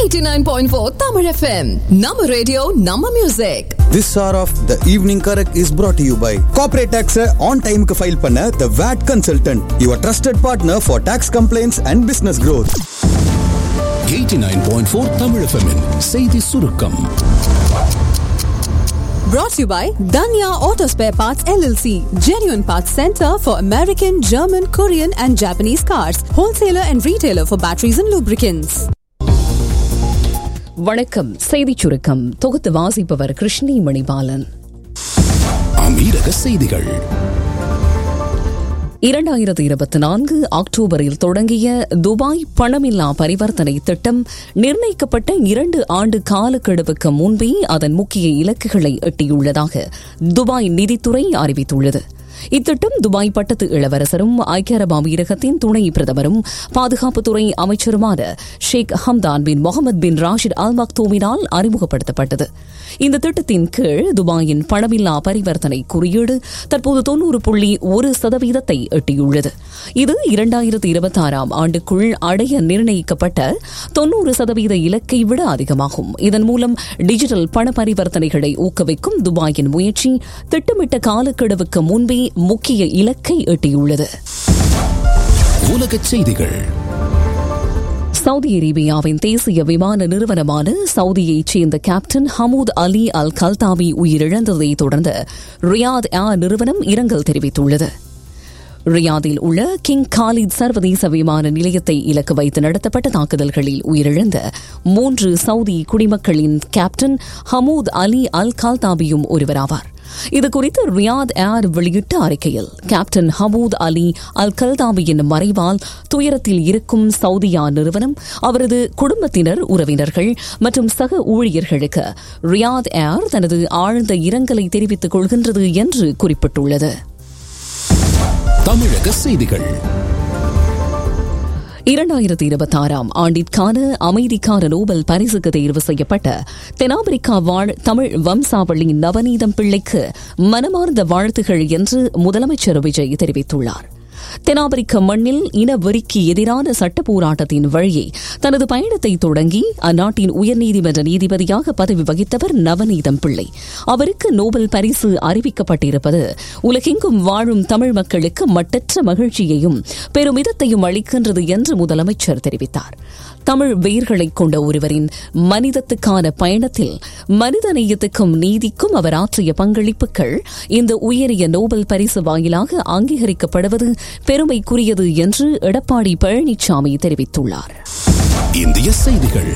89.4 Tamil FM. Nama radio, Nama music. This hour of the evening correct is brought to you by Corporate Tax on time க்கு file பண்ண The VAT Consultant, your trusted partner for tax complaints and business growth. 89.4 Tamil FM -இன் செய்தி சுருக்கம் Brought to you by Danya Auto Spare Parts LLC. Genuine Parts Center for American, German, Korean and Japanese cars. Wholesaler and retailer for batteries and lubricants. வணக்கம் செய்திச் சுருக்கம் தொகுத்து வாசிப்பவர் கிருஷ்ணி மணிபாலன் அமீரக செய்திகள் இரண்டாயிரத்து இருபத்தி நான்கு அக்டோபரில் தொடங்கிய துபாய் பணமில்லா பரிவர்த்தனை திட்டம் நிர்ணயிக்கப்பட்ட இரண்டு ஆண்டு காலக்கெடுவுக்கு முன்பே அதன் முக்கிய இலக்குகளை எட்டியுள்ளதாக துபாய் நிதித்துறை அறிவித்துள்ளது இத்திட்டம் துபாய் பட்டத்து இளவரசரும் ஐக்கிய அரபு அமீரகத்தின் துணை பிரதமரும் பாதுகாப்புத்துறை அமைச்சருமான ஷேக் ஹம்தான் பின் முகமது பின் ராஷித் அல் மக்தூமினால் அறிமுகப்படுத்தப்பட்டது இந்த திட்டத்தின் கீழ் துபாயின் பணமில்லா பரிவர்த்தனை குறியீடு தற்போது தொன்னூறு புள்ளி ஒரு சதவீதத்தை எட்டியுள்ளது இது இரண்டாயிரத்தி இருபத்தி ஆறாம் ஆண்டுக்குள் அடைய நிர்ணயிக்கப்பட்ட தொன்னூறு சதவீத இலக்கை விட அதிகமாகும் இதன் மூலம் டிஜிட்டல் பண பரிவர்த்தனைகளை ஊக்குவிக்கும் துபாயின் முயற்சி திட்டமிட்ட காலக்கெடுவுக்கு முன்பே முக்கிய இலக்கை எட்டியுள்ளது உலகச் செய்திகள் சவுதி அரேபியாவின் தேசிய விமான நிறுவனமான சவுதியைச் சேர்ந்த கேப்டன் ஹமூத் அலி அல் கல்தாவி உயிரிழந்ததை தொடர்ந்து ரியாத் ஏர் நிறுவனம் இரங்கல் தெரிவித்துள்ளது ரியாதில் உள்ள கிங் காலித் சர்வதேச விமான நிலையத்தை இலக்கு வைத்து நடத்தப்பட்ட தாக்குதல்களில் உயிரிழந்த மூன்று சவுதி குடிமக்களின் கேப்டன் ஹமூத் அலி அல் கால்தாபியும் ஒருவராவார் இதுகுறித்து ரியாத் ஏர் வெளியிட்ட அறிக்கையில் கேப்டன் ஹமூத் அலி அல் கல்தாபியின் மறைவால் துயரத்தில் இருக்கும் சவுதியா நிறுவனம் அவரது குடும்பத்தினர் உறவினர்கள் மற்றும் சக ஊழியர்களுக்கு ரியாத் ஏர் தனது ஆழ்ந்த இரங்கலை தெரிவித்துக் கொள்கின்றது என்று குறிப்பிட்டுள்ளது தமிழக செய்திகள் இரண்டாயிரத்தி இருபத்தி ஆறாம் ஆண்டிற்கான அமைதிக்கான நோபல் பரிசுக்கு தேர்வு செய்யப்பட்ட தென்னாப்பிரிக்கா வாழ் தமிழ் வம்சாவளி நவநீதம் பிள்ளைக்கு மனமார்ந்த வாழ்த்துகள் என்று முதலமைச்சர் விஜய் தெரிவித்துள்ளார் தென்னாப்பிரிக்க மண்ணில் இனவெறிக்கு எதிரான சட்ட போராட்டத்தின் வழியே தனது பயணத்தை தொடங்கி அந்நாட்டின் உயர்நீதிமன்ற நீதிபதியாக பதவி வகித்தவர் நவநீதம் பிள்ளை அவருக்கு நோபல் பரிசு அறிவிக்கப்பட்டிருப்பது உலகெங்கும் வாழும் தமிழ் மக்களுக்கு மட்டற்ற மகிழ்ச்சியையும் பெருமிதத்தையும் அளிக்கின்றது என்று முதலமைச்சர் தெரிவித்தார் தமிழ் வேர்களை கொண்ட ஒருவரின் மனிதத்துக்கான பயணத்தில் மனிதநேயத்துக்கும் நீதிக்கும் அவர் ஆற்றிய பங்களிப்புகள் இந்த உயரிய நோபல் பரிசு வாயிலாக அங்கீகரிக்கப்படுவது பெருமைக்குரியது என்று எடப்பாடி பழனிசாமி தெரிவித்துள்ளார் இந்திய செய்திகள்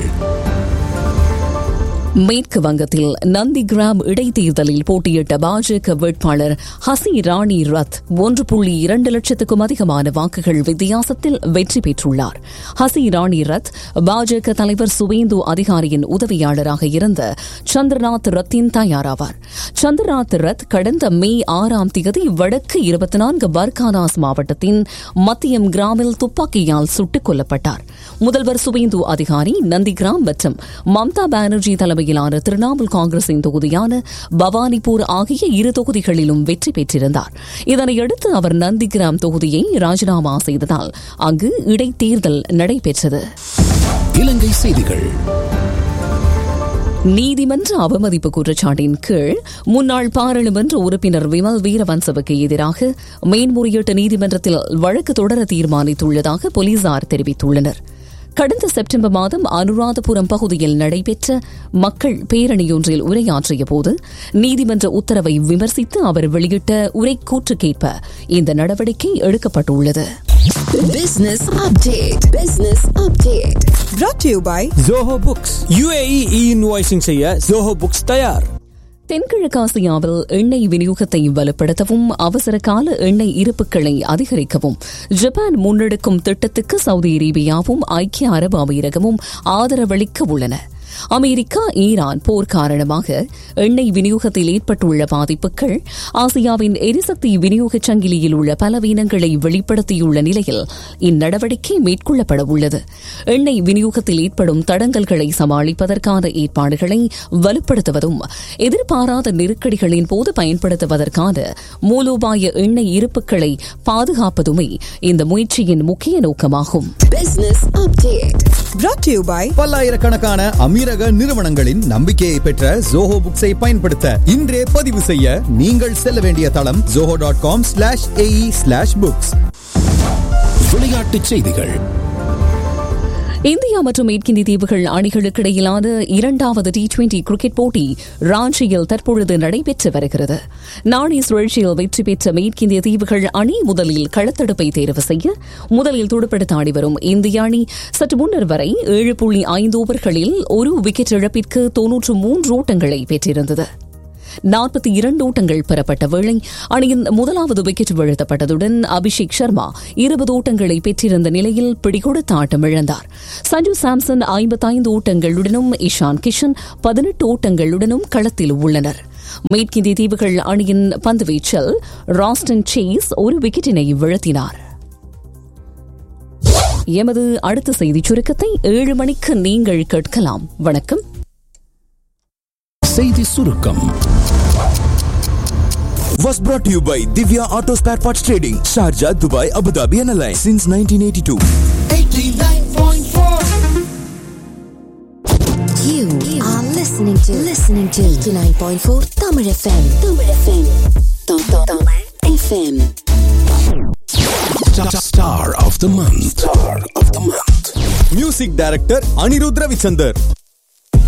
மேற்கு வங்கத்தில் நந்திகிராம் இடைத்தேர்தலில் போட்டியிட்ட பாஜக வேட்பாளர் ஹசி ராணி ரத் ஒன்று புள்ளி இரண்டு லட்சத்துக்கும் அதிகமான வாக்குகள் வித்தியாசத்தில் வெற்றி பெற்றுள்ளார் ஹசி ராணி ரத் பாஜக தலைவர் சுவேந்து அதிகாரியின் உதவியாளராக இருந்த சந்திரநாத் ரத்தின் தயாராவார் சந்திரநாத் ரத் கடந்த மே ஆறாம் தேதி வடக்கு இருபத்தி நான்கு பர்கானாஸ் மாவட்டத்தின் மத்தியம் கிராமில் துப்பாக்கியால் சுட்டுக் கொல்லப்பட்டார் முதல்வர் சுவேந்து அதிகாரி நந்திகிராம் மற்றும் மம்தா பானர்ஜி தலைமையிலான திரிணாமுல் காங்கிரசின் தொகுதியான பவானிபூர் ஆகிய இரு தொகுதிகளிலும் வெற்றி பெற்றிருந்தார் இதனையடுத்து அவர் நந்திகிராம் தொகுதியை ராஜினாமா செய்ததால் அங்கு இடைத்தேர்தல் நடைபெற்றது இலங்கை செய்திகள் நீதிமன்ற அவமதிப்பு குற்றச்சாட்டின் கீழ் முன்னாள் பாராளுமன்ற உறுப்பினர் விமல் வீரவன்சவுக்கு எதிராக மேன்முறையீட்டு நீதிமன்றத்தில் வழக்கு தொடர தீர்மானித்துள்ளதாக போலீசார் தெரிவித்துள்ளனர் கடந்த செப்டம்பர் மாதம் அனுராதபுரம் பகுதியில் நடைபெற்ற மக்கள் பேரணியொன்றில் உரையாற்றிய போது நீதிமன்ற உத்தரவை விமர்சித்து அவர் வெளியிட்ட உரை கூற்றுக்கேற்ப இந்த நடவடிக்கை எடுக்கப்பட்டுள்ளது Business update. Business update. brought to you by Zoho books UAE e invoicing செய்ய ஜோஹோ புக்ஸ் தயார் தென்கிழக்காசியாவில் எண்ணெய் விநியோகத்தை வலுப்படுத்தவும் அவசர கால எண்ணெய் இருப்புகளை அதிகரிக்கவும் ஜப்பான் முன்னெடுக்கும் திட்டத்துக்கு சவுதி அரேபியாவும் ஐக்கிய அரபு அமீரகமும் ஆதரவளிக்க உள்ளன அமெரிக்கா ஈரான் போர் காரணமாக எண்ணெய் விநியோகத்தில் ஏற்பட்டுள்ள பாதிப்புகள் ஆசியாவின் எரிசக்தி விநியோகச் சங்கிலியில் உள்ள பலவீனங்களை வெளிப்படுத்தியுள்ள நிலையில் இந்நடவடிக்கை மேற்கொள்ளப்பட உள்ளது எண்ணெய் விநியோகத்தில் ஏற்படும் தடங்கல்களை சமாளிப்பதற்கான ஏற்பாடுகளை வலுப்படுத்துவதும் எதிர்பாராத நெருக்கடிகளின் போது பயன்படுத்துவதற்கான மூலோபாய எண்ணெய் இருப்புகளை பாதுகாப்பதுமே இந்த முயற்சியின் முக்கிய நோக்கமாகும் Business update. brought to you by பல்லாயிரக்கணக்கான அமீரக நிறுவனங்களின் நம்பிக்கையை பெற்ற ஜோஹோ புக்ஸை பயன்படுத்த இன்றே பதிவு செய்ய நீங்கள் செல்ல வேண்டிய தளம் Zoho dot com slash AE slash books விளையாட்டுச் செய்திகள் இந்தியா மற்றும் மேற்கிந்திய தீவுகள் அணிகளுக்கு இடையிலான இரண்டாவது டி டுவெண்டி கிரிக்கெட் போட்டி ராஞ்சியில் தற்பொழுது நடைபெற்று வருகிறது நாணய சுழற்சியில் வெற்றி பெற்ற மேற்கிந்திய தீவுகள் அணி முதலில் களத்தடுப்பை தேர்வு செய்ய முதலில் துடுப்படுத்த ஆடி வரும் இந்திய அணி சற்று முன்னர் வரை ஏழு புள்ளி ஐந்து ஓவர்களில் ஒரு விக்கெட் இழப்பிற்கு தொன்னூற்று மூன்று ஓட்டங்களை பெற்றிருந்தது நாற்பத்தி இரண்டு ஓட்டங்கள் பெறப்பட்ட வேளை அணியின் முதலாவது விக்கெட் வீழ்த்தப்பட்டதுடன் அபிஷேக் சர்மா இருபது ஓட்டங்களை பெற்றிருந்த நிலையில் பிடிகொடுத்த ஆட்டம் இழந்தார் சஞ்சு சாம்சன் ஐம்பத்தைந்து ஓட்டங்களுடனும் இஷான் கிஷன் பதினெட்டு ஓட்டங்களுடனும் களத்தில் உள்ளனர் மேற்கிந்திய தீவுகள் அணியின் பந்துவீச்சில் ராஸ்டன் சேஸ் ஒரு விக்கெட்டினை வீழ்த்தினார் எமது அடுத்த செய்திச் சுருக்கத்தை ஏழு மணிக்கு நீங்கள் கேட்கலாம் வணக்கம் செய்தி சுருக்கம் was brought to you by Divya Auto Spare Parts Trading, Sharjah, Dubai, Abu Dhabi and Alliance since 1982. You are listening to listening to 89.4 Tamil FM. Tamil FM. Tamil FM. Star of the month. Star of the month. Music director Anirudh Ravichander